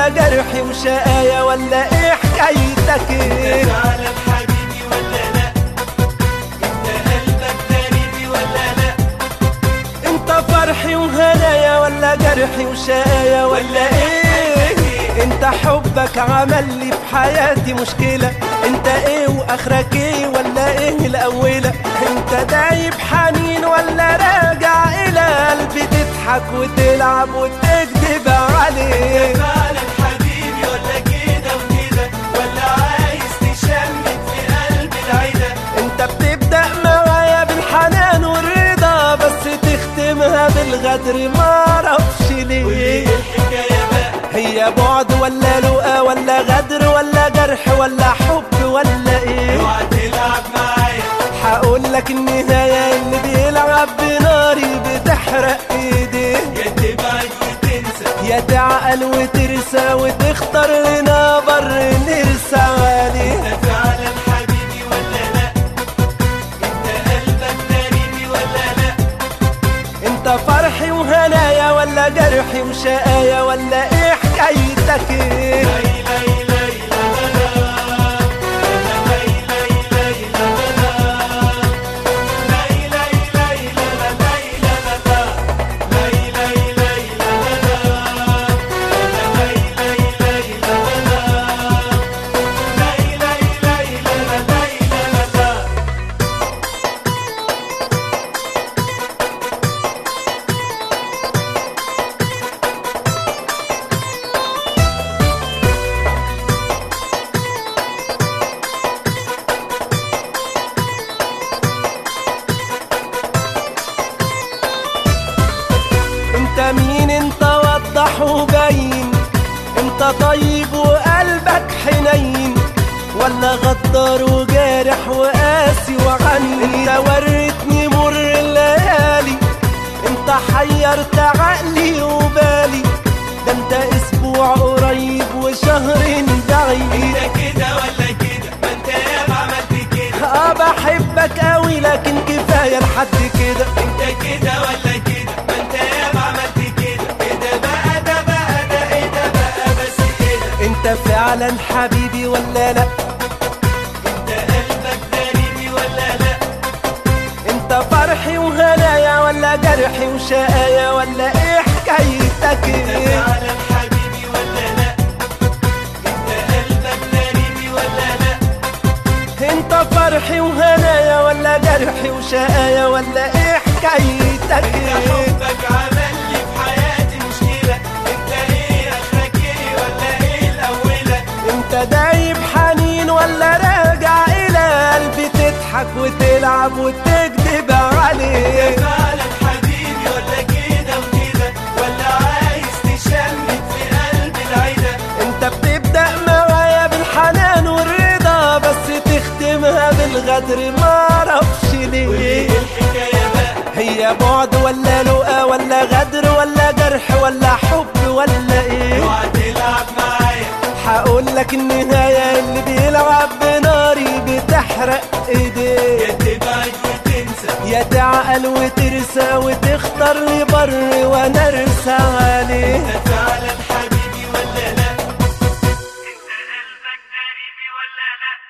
ولا جرحي وشقايا ولا ايه حكايتك ايه فعلا حبيبي ولا لا انت قلبك غريبي ولا لا انت فرحي وهنايا ولا جرحي وشقايا ولا ايه انت حبك عمل لي في حياتي مشكلة انت ايه واخرك ايه ولا ايه الاولى انت دايب حنين ولا راجع الى قلبي تضحك وتلعب وتكذب عليه فعلا حبيبي ولا كده وكده ولا عايز تشمت في قلب العيدة انت بتبدأ معايا بالحنان والرضا بس تختمها بالغدر معرفش ليه وايه الحكاية بقى هي بعد ولا لقا ولا غدر ولا جرح ولا حب ولا ايه اوعى تلعب معايا هقول لك النهاية اللي بيلعب بناري بتحرق ايديه يا تبعد وتنسى يا تعقل وترسى وتختار لنا بر نرسى عليه انت فعلا حبيبي ولا لا انت قلبك غريبي ولا لا انت فرحي وهنايا ولا جرحي وشقايا ولا ايه حكايتك ايه لي لي لي لا لا لا لي لي لي لا لا لا لي لي لي لا لا لي لا لا لي لي لي لا لا لا لي لي لي لا لا لي لي لي لا لا لي لا لا انت مين انت وضح وبين انت طيب وقلبك حنين ولا غدار وجارح وقاسي وعنين انت وريتني مر الليالي انت حيرت عقلي وبالي ده انت اسبوع قريب وشهر بعيد انت كده ولا كده ما انت ياما عملت كده اه بحبك قوي لكن كفايه لحد كده انت كده ولا كده ما انت ياما عملت كده كده بقى ده بقى ده ايه ده بقى بس كده انت فعلا حبيبي ولا لا انت قلبك غريبي ولا لا انت فرحي وهنايا ولا جرحي وشقايا ولا ايه حكايتك انت ايه فعلا حبيبي ولا لا انت قلبك غريبي ولا لا انت فرحي وهنايا ولا جرحي وشقايا ولا ايه حكايتك انت ايه حبك عمل لي في حياتي مشكلة انت ايه اخرك ايه ولا ايه الاولى انت دايب حنين ولا راجع الى قلبي تضحك وتلعب وتكذب عليه فعلا حبيبي ولا كده وكده ولا عايز تشمت في قلب العيدة انت بتبدأ معايا بالحنان والرضا بس تختمها بالغدر معرفش ليه وايه الحكاية بقى هي بعد ولا لقا ولا غدر ولا جرح ولا حب ولا ايه اوعى تلعب معايا هقول لك النهاية اللي بيلعب بناري بتحرق ايديه يا تبعد وتنسى يا تعقل وترسى وتختار لي بر وانا ارسى عليه انت فعلا حبيبي ولا لا انت قلبك غريبي ولا لا